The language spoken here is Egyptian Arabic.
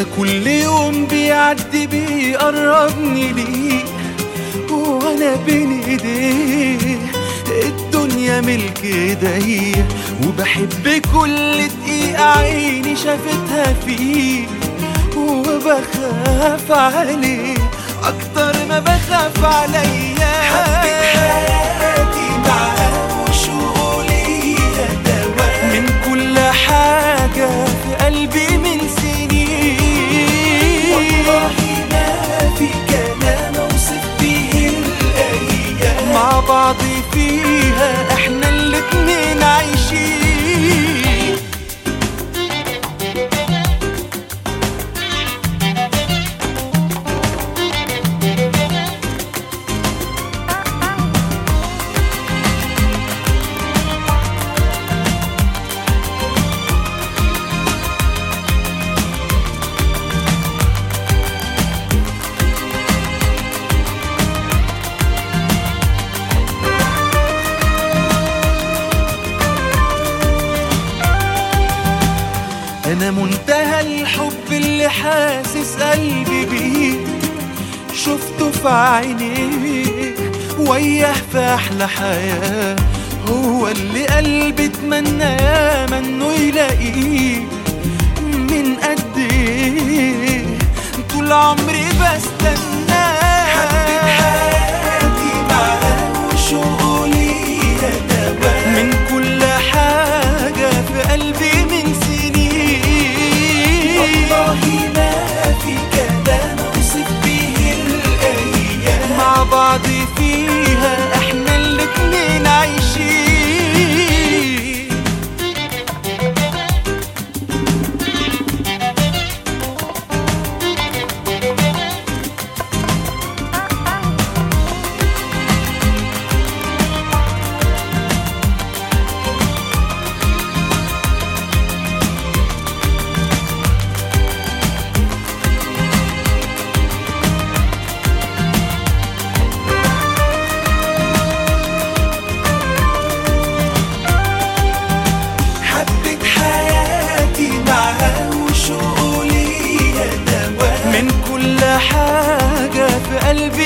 انا كل يوم بيعدي بيقربني ليك وانا بين ايديه الدنيا ملك ايديا وبحب كل دقيقة عيني شافتها فيك وبخاف عليه اكتر ما بخاف عليا حبيت حياتي معاه وشغلي دواء من كل حاجة في قلبي من سنين والله ما في كلام اوصف به الايام مع بعض فيها احنا الاتنين عايشين انا منتهى الحب اللي حاسس قلبي بيه شفته في عينيك وياه في احلى حياه هو اللي قلبي اتمنى ياما انه يلاقيه من قد ايه طول عمري بستناه حبيت حياتي معاه وشغلي دواء من كل حاجة في قلبي من سنين والله ما في كلام اوصف به الايام مع بعض فيها احنا الاتنين عايشين حبيت حياتي معاه وشغلي دواء من كل حاجة في قلبي